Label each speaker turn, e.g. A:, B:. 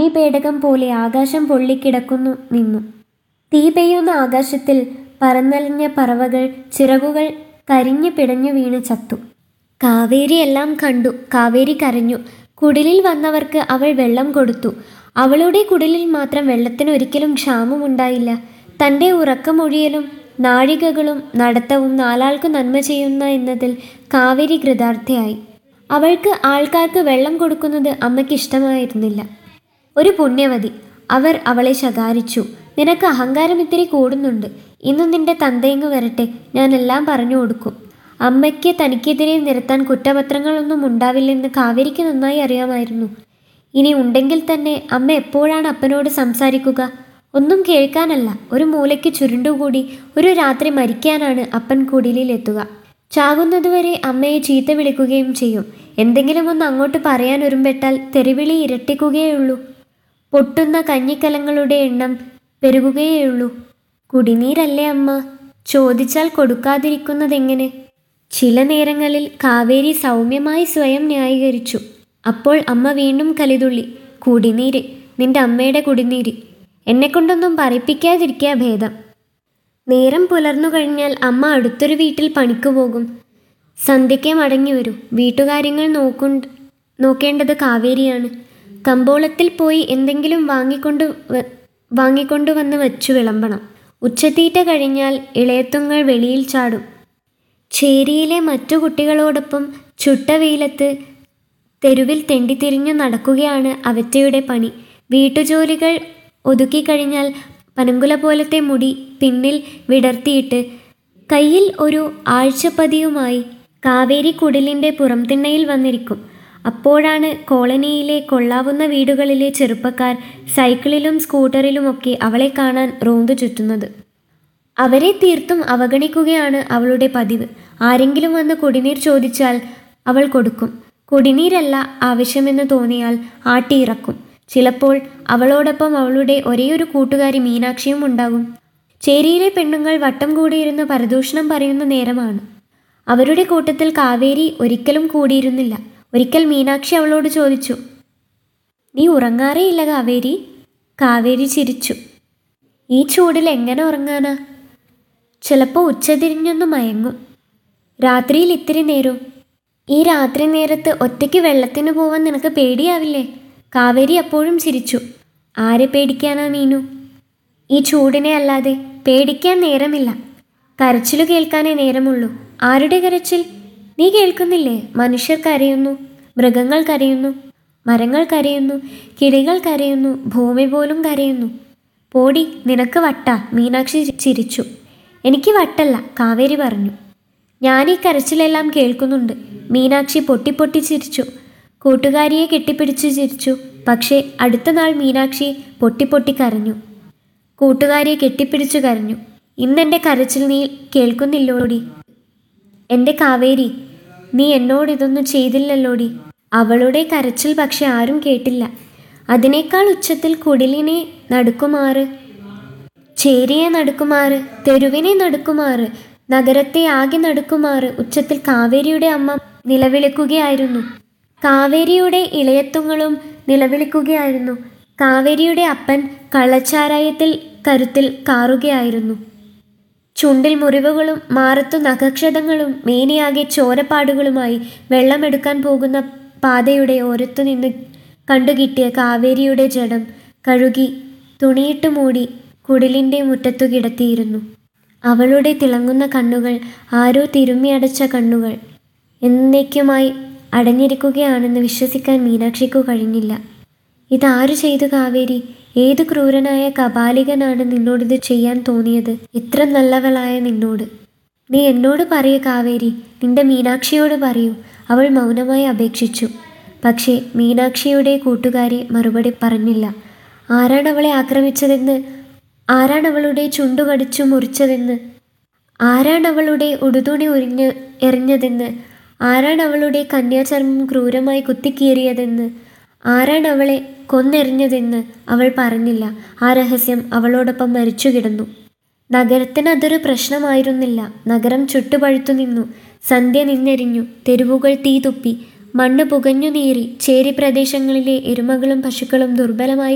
A: അഗ്നിപേടകം പോലെ ആകാശം പൊള്ളിക്കിടക്കുന്നു നിന്നു തീ പെയ്യുന്ന ആകാശത്തിൽ പറന്നലിഞ്ഞ പറവകൾ ചിറകുകൾ കരിഞ്ഞു പിടഞ്ഞു വീണ് ചത്തു കാവേരി എല്ലാം കണ്ടു കാവേരി കരഞ്ഞു കുടിലിൽ വന്നവർക്ക് അവൾ വെള്ളം കൊടുത്തു അവളുടെ കുടിലിൽ മാത്രം വെള്ളത്തിന് ഒരിക്കലും ക്ഷാമമുണ്ടായില്ല തൻ്റെ ഉറക്കമൊഴിയലും നാഴികകളും നടത്തവും നാലാൾക്ക് നന്മ ചെയ്യുന്ന എന്നതിൽ കാവേരി കൃതാർത്ഥയായി അവൾക്ക് ആൾക്കാർക്ക് വെള്ളം കൊടുക്കുന്നത് അമ്മയ്ക്ക് ഇഷ്ടമായിരുന്നില്ല ഒരു പുണ്യവതി അവർ അവളെ ശകാരിച്ചു നിനക്ക് അഹങ്കാരം ഇത്തിരി കൂടുന്നുണ്ട് ഇന്ന് നിന്റെ തന്തയങ്ങ് വരട്ടെ ഞാൻ എല്ലാം പറഞ്ഞു കൊടുക്കും അമ്മയ്ക്ക് തനിക്കെതിരെ നിരത്താൻ കുറ്റപത്രങ്ങളൊന്നും ഉണ്ടാവില്ലെന്ന് കാവേരിക്ക് നന്നായി അറിയാമായിരുന്നു ഇനി ഉണ്ടെങ്കിൽ തന്നെ അമ്മ എപ്പോഴാണ് അപ്പനോട് സംസാരിക്കുക ഒന്നും കേൾക്കാനല്ല ഒരു മൂലയ്ക്ക് ചുരുണ്ടുകൂടി ഒരു രാത്രി മരിക്കാനാണ് അപ്പൻ കുടിലിലെത്തുക ചാകുന്നതുവരെ അമ്മയെ ചീത്ത വിളിക്കുകയും ചെയ്യും എന്തെങ്കിലും ഒന്ന് അങ്ങോട്ട് പറയാൻ ഒരുമ്പെട്ടാൽ തെറിവിളി ഇരട്ടിക്കുകയുള്ളൂ പൊട്ടുന്ന കഞ്ഞിക്കലങ്ങളുടെ എണ്ണം പെരുകുകയുള്ളൂ കുടിനീരല്ലേ അമ്മ ചോദിച്ചാൽ കൊടുക്കാതിരിക്കുന്നതെങ്ങനെ ചില നേരങ്ങളിൽ കാവേരി സൗമ്യമായി സ്വയം ന്യായീകരിച്ചു അപ്പോൾ അമ്മ വീണ്ടും കലിതുള്ളി കുടിനീര് നിന്റെ അമ്മയുടെ കുടിനീര് എന്നെക്കൊണ്ടൊന്നും പറയിപ്പിക്കാതിരിക്കുക ഭേദം നേരം പുലർന്നു കഴിഞ്ഞാൽ അമ്മ അടുത്തൊരു വീട്ടിൽ പണിക്ക് പോകും സന്ധ്യയ്ക്ക് മടങ്ങി വരൂ വീട്ടുകാര്യങ്ങൾ നോക്കു നോക്കേണ്ടത് കാവേരിയാണ് കമ്പോളത്തിൽ പോയി എന്തെങ്കിലും വാങ്ങിക്കൊണ്ട് വ- വാങ്ങിക്കൊണ്ടുവന്ന് വെച്ചു വിളമ്പണം ഉച്ചത്തീറ്റ കഴിഞ്ഞാൽ ഇളയത്തുങ്ങൾ വെളിയിൽ ചാടും ചേരിയിലെ മറ്റു കുട്ടികളോടൊപ്പം ചുട്ട വെയിലത്ത് തെരുവിൽ തെണ്ടിത്തിരിഞ്ഞു നടക്കുകയാണ് അവറ്റയുടെ പണി വീട്ടുജോലികൾ ഒതുക്കിക്കഴിഞ്ഞാൽ പനങ്കുല പോലത്തെ മുടി പിന്നിൽ വിടർത്തിയിട്ട് കയ്യിൽ ഒരു ആഴ്ചപ്പതിയുമായി കാവേരി കുടിലിൻ്റെ പുറംതിണ്ണയിൽ വന്നിരിക്കും അപ്പോഴാണ് കോളനിയിലെ കൊള്ളാവുന്ന വീടുകളിലെ ചെറുപ്പക്കാർ സൈക്കിളിലും സ്കൂട്ടറിലുമൊക്കെ അവളെ കാണാൻ റോന്തു ചുറ്റുന്നത് അവരെ തീർത്തും അവഗണിക്കുകയാണ് അവളുടെ പതിവ് ആരെങ്കിലും വന്ന് കുടിനീർ ചോദിച്ചാൽ അവൾ കൊടുക്കും കുടിനീരല്ല ആവശ്യമെന്ന് തോന്നിയാൽ ആട്ടിയിറക്കും ചിലപ്പോൾ അവളോടൊപ്പം അവളുടെ ഒരേയൊരു കൂട്ടുകാരി മീനാക്ഷിയും ഉണ്ടാകും ചേരിയിലെ പെണ്ണുങ്ങൾ വട്ടം കൂടിയിരുന്ന് പരദൂഷണം പറയുന്ന നേരമാണ് അവരുടെ കൂട്ടത്തിൽ കാവേരി ഒരിക്കലും കൂടിയിരുന്നില്ല ഒരിക്കൽ മീനാക്ഷി അവളോട് ചോദിച്ചു നീ ഉറങ്ങാറേയില്ല കാവേരി കാവേരി ചിരിച്ചു ഈ ചൂടിൽ എങ്ങനെ ഉറങ്ങാനാ ചിലപ്പോൾ ഉച്ചതിരിഞ്ഞൊന്ന് മയങ്ങും രാത്രിയിൽ ഇത്തിരി നേരവും ഈ രാത്രി നേരത്ത് ഒറ്റയ്ക്ക് വെള്ളത്തിന് പോവാൻ നിനക്ക് പേടിയാവില്ലേ കാവേരി അപ്പോഴും ചിരിച്ചു ആരെ പേടിക്കാനാ മീനു ഈ ചൂടിനെ അല്ലാതെ പേടിക്കാൻ നേരമില്ല കരച്ചിലു കേൾക്കാനേ നേരമുള്ളൂ ആരുടെ കരച്ചിൽ നീ കേൾക്കുന്നില്ലേ മനുഷ്യർ കരയുന്നു മൃഗങ്ങൾ കരയുന്നു മരങ്ങൾ കരയുന്നു കിളികൾ കരയുന്നു ഭൂമി പോലും കരയുന്നു പോടി നിനക്ക് വട്ട മീനാക്ഷി ചിരിച്ചു എനിക്ക് വട്ടല്ല കാവേരി പറഞ്ഞു ഞാൻ ഈ കരച്ചിലെല്ലാം കേൾക്കുന്നുണ്ട് മീനാക്ഷി പൊട്ടിപ്പൊട്ടി ചിരിച്ചു കൂട്ടുകാരിയെ കെട്ടിപ്പിടിച്ച് ചിരിച്ചു പക്ഷേ അടുത്ത നാൾ മീനാക്ഷി പൊട്ടിപ്പൊട്ടി കരഞ്ഞു കൂട്ടുകാരിയെ കെട്ടിപ്പിടിച്ചു കരഞ്ഞു ഇന്നെൻ്റെ കരച്ചിൽ നീ കേൾക്കുന്നില്ലോടി എൻ്റെ കാവേരി നീ എന്നോട് ഇതൊന്നും ചെയ്തില്ലല്ലോടി അവളുടെ കരച്ചിൽ പക്ഷെ ആരും കേട്ടില്ല അതിനേക്കാൾ ഉച്ചത്തിൽ കുടിലിനെ നടുക്കുമാറ് ചേരിയെ നടുക്കുമാറ് തെരുവിനെ നടുക്കുമാറ് നഗരത്തെ ആകെ നടുക്കുമാറ് ഉച്ചത്തിൽ കാവേരിയുടെ അമ്മ നിലവിളിക്കുകയായിരുന്നു കാവേരിയുടെ ഇളയത്തുങ്ങളും നിലവിളിക്കുകയായിരുന്നു കാവേരിയുടെ അപ്പൻ കള്ളച്ചാരായത്തിൽ കരുത്തിൽ കാറുകയായിരുന്നു ചുണ്ടിൽ മുറിവുകളും മാറത്തു നഖക്ഷതങ്ങളും മേനിയാകെ ചോരപ്പാടുകളുമായി വെള്ളമെടുക്കാൻ പോകുന്ന പാതയുടെ ഓരത്തു നിന്ന് കണ്ടുകിട്ടിയ കാവേരിയുടെ ജഡം കഴുകി തുണിയിട്ട് മൂടി കുടിലിൻ്റെ മുറ്റത്തു കിടത്തിയിരുന്നു അവളുടെ തിളങ്ങുന്ന കണ്ണുകൾ ആരോ തിരുമ്മിയടച്ച കണ്ണുകൾ എന്നേക്കുമായി അടഞ്ഞിരിക്കുകയാണെന്ന് വിശ്വസിക്കാൻ മീനാക്ഷിക്കു കഴിഞ്ഞില്ല ഇതാരു ചെയ്തു കാവേരി ഏതു ക്രൂരനായ കപാലികനാണ് നിന്നോടിത് ചെയ്യാൻ തോന്നിയത് ഇത്ര നല്ലവളായ നിന്നോട് നീ എന്നോട് പറയൂ കാവേരി നിന്റെ മീനാക്ഷിയോട് പറയൂ അവൾ മൗനമായി അപേക്ഷിച്ചു പക്ഷേ മീനാക്ഷിയുടെ കൂട്ടുകാരി മറുപടി പറഞ്ഞില്ല ആരാണ് അവളെ ആക്രമിച്ചതെന്ന് ആരാണ് അവളുടെ ചുണ്ടുകടിച്ചു മുറിച്ചതെന്ന് ആരാണ് അവളുടെ ഉടുതുണി ഉരിഞ്ഞ് എറിഞ്ഞതെന്ന് ആരാണ് അവളുടെ കന്യാചർമ്മം ക്രൂരമായി കുത്തിക്കീറിയതെന്ന് ആരാണ് അവളെ കൊന്നെറിഞ്ഞതെന്ന് അവൾ പറഞ്ഞില്ല ആ രഹസ്യം അവളോടൊപ്പം മരിച്ചു കിടന്നു നഗരത്തിന് അതൊരു പ്രശ്നമായിരുന്നില്ല നഗരം ചുട്ടുപഴുത്തു നിന്നു സന്ധ്യ നിന്നെരിഞ്ഞു തെരുവുകൾ തീ തുപ്പി മണ്ണ് പുകഞ്ഞു നീറി ചേരി പ്രദേശങ്ങളിലെ എരുമകളും പശുക്കളും ദുർബലമായി